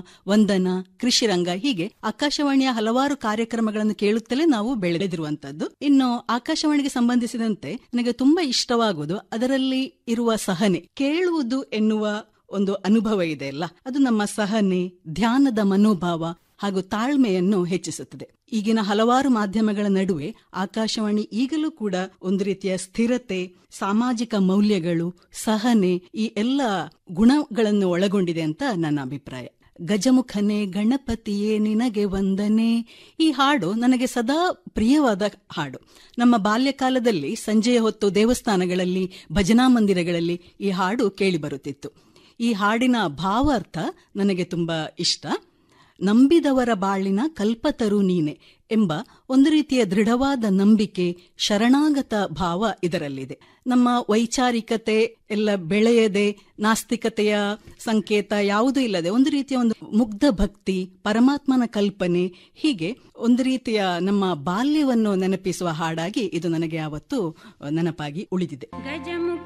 ವಂದನ ಕೃಷಿರಂಗ ಹೀಗೆ ಆಕಾಶವಾಣಿಯ ಹಲವಾರು ಕಾರ್ಯಕ್ರಮಗಳನ್ನು ಕೇಳುತ್ತಲೇ ನಾವು ಬೆಳೆದಿರುವಂತದ್ದು ಇನ್ನು ಆಕಾಶವಾಣಿಗೆ ಸಂಬಂಧಿಸಿದಂತೆ ನನಗೆ ತುಂಬಾ ಇಷ್ಟವಾಗುವುದು ಅದರಲ್ಲಿ ಇರುವ ಸಹನೆ ಕೇಳುವುದು ಎನ್ನುವ ಒಂದು ಅನುಭವ ಇದೆ ಅಲ್ಲ ಅದು ನಮ್ಮ ಸಹನೆ ಧ್ಯಾನದ ಮನೋಭಾವ ಹಾಗೂ ತಾಳ್ಮೆಯನ್ನು ಹೆಚ್ಚಿಸುತ್ತದೆ ಈಗಿನ ಹಲವಾರು ಮಾಧ್ಯಮಗಳ ನಡುವೆ ಆಕಾಶವಾಣಿ ಈಗಲೂ ಕೂಡ ಒಂದು ರೀತಿಯ ಸ್ಥಿರತೆ ಸಾಮಾಜಿಕ ಮೌಲ್ಯಗಳು ಸಹನೆ ಈ ಎಲ್ಲ ಗುಣಗಳನ್ನು ಒಳಗೊಂಡಿದೆ ಅಂತ ನನ್ನ ಅಭಿಪ್ರಾಯ ಗಜಮುಖನೆ ಗಣಪತಿಯೇ ನಿನಗೆ ವಂದನೆ ಈ ಹಾಡು ನನಗೆ ಸದಾ ಪ್ರಿಯವಾದ ಹಾಡು ನಮ್ಮ ಬಾಲ್ಯಕಾಲದಲ್ಲಿ ಸಂಜೆಯ ಹೊತ್ತು ದೇವಸ್ಥಾನಗಳಲ್ಲಿ ಭಜನಾ ಮಂದಿರಗಳಲ್ಲಿ ಈ ಹಾಡು ಕೇಳಿಬರುತ್ತಿತ್ತು ಈ ಹಾಡಿನ ಭಾವಾರ್ಥ ನನಗೆ ತುಂಬಾ ಇಷ್ಟ ನಂಬಿದವರ ಬಾಳಿನ ಕಲ್ಪತರು ನೀನೆ ಎಂಬ ಒಂದು ರೀತಿಯ ದೃಢವಾದ ನಂಬಿಕೆ ಶರಣಾಗತ ಭಾವ ಇದರಲ್ಲಿದೆ ನಮ್ಮ ವೈಚಾರಿಕತೆ ಎಲ್ಲ ಬೆಳೆಯದೆ ನಾಸ್ತಿಕತೆಯ ಸಂಕೇತ ಯಾವುದೂ ಇಲ್ಲದೆ ಒಂದು ರೀತಿಯ ಒಂದು ಮುಗ್ಧ ಭಕ್ತಿ ಪರಮಾತ್ಮನ ಕಲ್ಪನೆ ಹೀಗೆ ಒಂದು ರೀತಿಯ ನಮ್ಮ ಬಾಲ್ಯವನ್ನು ನೆನಪಿಸುವ ಹಾಡಾಗಿ ಇದು ನನಗೆ ಯಾವತ್ತೂ ನೆನಪಾಗಿ ಉಳಿದಿದೆ ಗಜಮುಖ